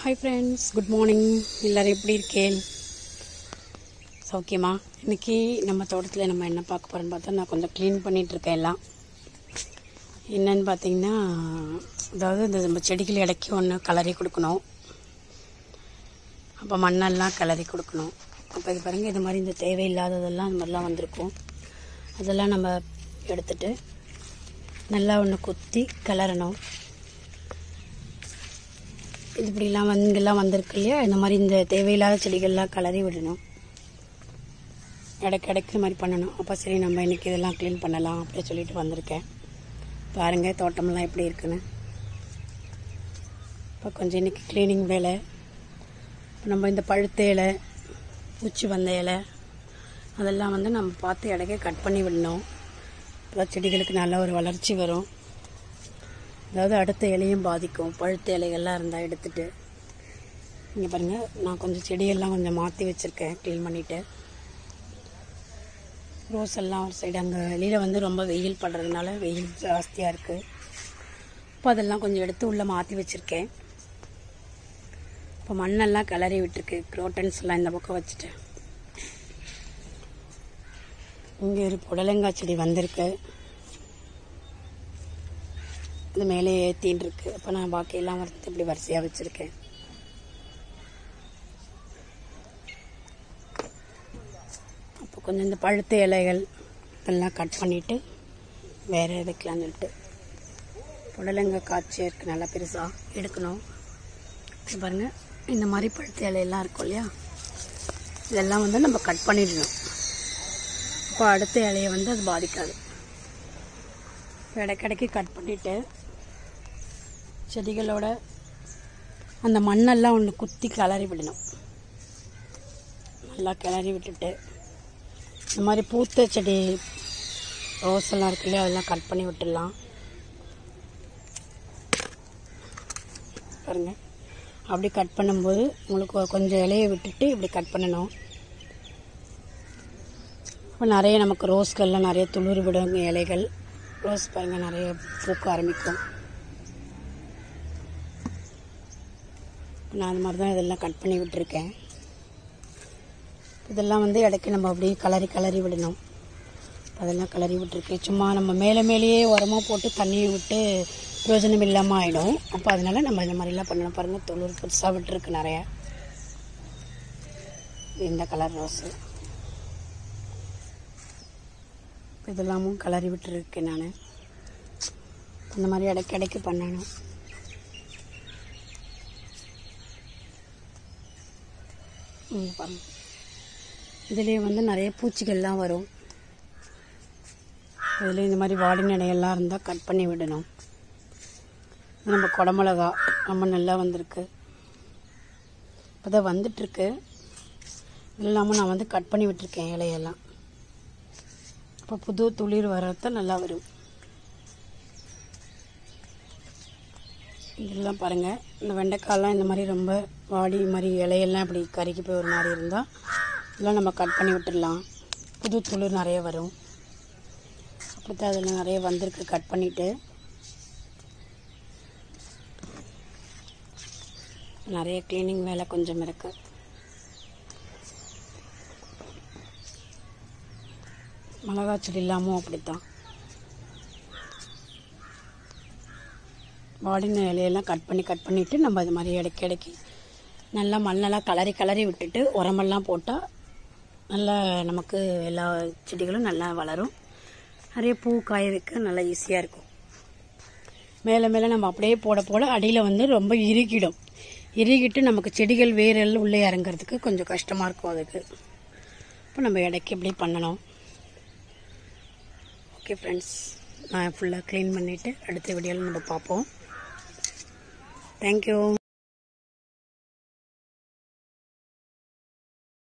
hi friends good morning எல்லோரும் எப்படி இருக்கேன் சௌக்கியமா இன்னைக்கு நம்ம தோட்டத்தில் நம்ம என்ன பார்க்க போகிறோன்னு பார்த்தா நான் கொஞ்சம் க்ளீன் பண்ணிகிட்ருக்கேன் எல்லாம் என்னன்னு பார்த்தீங்கன்னா அதாவது இந்த நம்ம செடிகள் இடைக்கி ஒன்று கலரி கொடுக்கணும் அப்போ மண்ணெல்லாம் கிளறி கொடுக்கணும் அப்போ இது பாருங்கள் இது மாதிரி இந்த தேவையில்லாததெல்லாம் இந்த மாதிரிலாம் வந்திருக்கும் அதெல்லாம் நம்ம எடுத்துட்டு நல்லா ஒன்று குத்தி கிளறணும் இது இப்படிலாம் வந்து இங்கெல்லாம் வந்திருக்கு இல்லையா இந்த மாதிரி இந்த தேவையில்லாத செடிகள்லாம் கலரி விடணும் இடைக்கு இடைக்கு இது மாதிரி பண்ணணும் அப்போ சரி நம்ம இன்றைக்கி இதெல்லாம் க்ளீன் பண்ணலாம் அப்படின்னு சொல்லிட்டு வந்திருக்கேன் பாருங்கள் தோட்டமெல்லாம் எப்படி இருக்குன்னு இப்போ கொஞ்சம் இன்றைக்கி க்ளீனிங் வேலை இப்போ நம்ம இந்த பழுத்த இலை பூச்சி வந்த இலை அதெல்லாம் வந்து நம்ம பார்த்து இடைக்க கட் பண்ணி விடணும் இப்போ செடிகளுக்கு நல்ல ஒரு வளர்ச்சி வரும் அதாவது அடுத்த இலையும் பாதிக்கும் பழுத்த இலைகள்லாம் இருந்தால் எடுத்துட்டு இங்கே பாருங்கள் நான் கொஞ்சம் செடியெல்லாம் கொஞ்சம் மாற்றி வச்சுருக்கேன் க்ளீன் பண்ணிவிட்டு ரோஸ் எல்லாம் ஒரு சைடு அங்கே வெளியில் வந்து ரொம்ப வெயில் படுறதுனால வெயில் ஜாஸ்தியாக இருக்குது இப்போ அதெல்லாம் கொஞ்சம் எடுத்து உள்ளே மாற்றி வச்சுருக்கேன் இப்போ மண்ணெல்லாம் கிளறி விட்டுருக்கு குரோட்டன்ஸ் எல்லாம் இந்த பக்கம் வச்சுட்டேன் இங்கே ஒரு புடலங்காய் செடி வந்திருக்கு இது மேலே ஏற்றின்னு இருக்கு அப்போ நான் பாக்கியெல்லாம் வறுத்து இப்படி வரிசையாக வச்சுருக்கேன் அப்போ கொஞ்சம் இந்த பழுத்த இலைகள் இதெல்லாம் கட் பண்ணிவிட்டு வேறு வைக்கலாம்னு சொல்லிட்டு புடலங்காய் காய்ச்சி இருக்குது நல்லா பெருசாக எடுக்கணும் இது பாருங்கள் இந்த மாதிரி பழுத்த இலையெல்லாம் இருக்கும் இல்லையா இதெல்லாம் வந்து நம்ம கட் பண்ணிடணும் இப்போ அடுத்த இலையை வந்து அது பாதிக்காது இடைக்கிடைக்கு கட் பண்ணிவிட்டு செடிகளோட அந்த மண்ணெல்லாம் ஒன்று குத்தி கிளறி விடணும் நல்லா கிளறி விட்டுட்டு இந்த மாதிரி பூத்த செடி ரோஸ் எல்லாம் இருக்கு இல்லையா அதெல்லாம் கட் பண்ணி விட்டுடலாம் பாருங்க அப்படி கட் பண்ணும்போது உங்களுக்கு ஒரு கொஞ்சம் இலையை விட்டுட்டு இப்படி கட் பண்ணணும் இப்போ நிறைய நமக்கு ரோஸ்கள்லாம் நிறைய துளிர் விடும் இலைகள் ரோஸ் பாருங்கள் நிறைய பூக்க ஆரம்பிக்கும் நான் அந்த மாதிரி தான் இதெல்லாம் கட் பண்ணி விட்டுருக்கேன் இதெல்லாம் வந்து இடைக்கு நம்ம அப்படியே கலரி கலரி விடணும் அதெல்லாம் கிளறி விட்டுருக்கு சும்மா நம்ம மேலே மேலேயே உரமாக போட்டு தண்ணியை விட்டு பிரயோஜனம் இல்லாமல் ஆகிடும் அப்போ அதனால நம்ம இந்த மாதிரிலாம் பண்ணணும் பாருங்கள் தொண்ணூறு புதுசாக விட்டுருக்கு நிறைய இந்த கலர் ரோஸு இதெல்லாமும் கிளறி விட்டுருக்கேன் நான் இந்த மாதிரி இடைக்கு இடைக்கு பண்ணணும் ம், பாருங்க இதுலேயே வந்து நிறைய பூச்சிகள்லாம் வரும் இதில் இந்த மாதிரி வாடின இடையெல்லாம் இருந்தால் கட் பண்ணி விடணும் இது நம்ம குடமிளகா ரொம்ப நல்லா வந்திருக்கு இப்போ தான் வந்துட்டுருக்கு இது இல்லாமல் நான் வந்து கட் பண்ணி விட்டுருக்கேன் இலையெல்லாம் அப்போ புது துளிர் வர்றத நல்லா வரும் இதெல்லாம் பாருங்கள் இந்த வெண்டைக்காயெல்லாம் இந்த மாதிரி ரொம்ப வாடி மாதிரி இலையெல்லாம் இப்படி கருகி போய் ஒரு மாதிரி இருந்தால் இதெல்லாம் நம்ம கட் பண்ணி விட்டுடலாம் புது துளிர் நிறைய வரும் அப்படித்தான் அதில் நிறைய வந்திருக்கு கட் பண்ணிவிட்டு நிறைய க்ளீனிங் வேலை கொஞ்சம் இருக்குது மிளகாய் செடி இல்லாமல் அப்படித்தான் வாடின இலையெல்லாம் கட் பண்ணி கட் பண்ணிவிட்டு நம்ம இது மாதிரி இடைக்கு இடைக்கி நல்லா மண்ணெல்லாம் கலரி கலரி விட்டுட்டு உரமெல்லாம் போட்டால் நல்லா நமக்கு எல்லா செடிகளும் நல்லா வளரும் நிறைய பூ காய வைக்க நல்லா ஈஸியாக இருக்கும் மேலே மேலே நம்ம அப்படியே போட போட அடியில் வந்து ரொம்ப இறுகிடும் இறுகிட்டு நமக்கு செடிகள் வேரெல்லாம் உள்ளே இறங்குறதுக்கு கொஞ்சம் கஷ்டமாக இருக்கும் அதுக்கு இப்போ நம்ம இடைக்கு இப்படி பண்ணணும் ஓகே ஃப்ரெண்ட்ஸ் நான் ஃபுல்லாக க்ளீன் பண்ணிவிட்டு அடுத்த வீடியோவில் நம்ம பார்ப்போம் தேங்க்யூ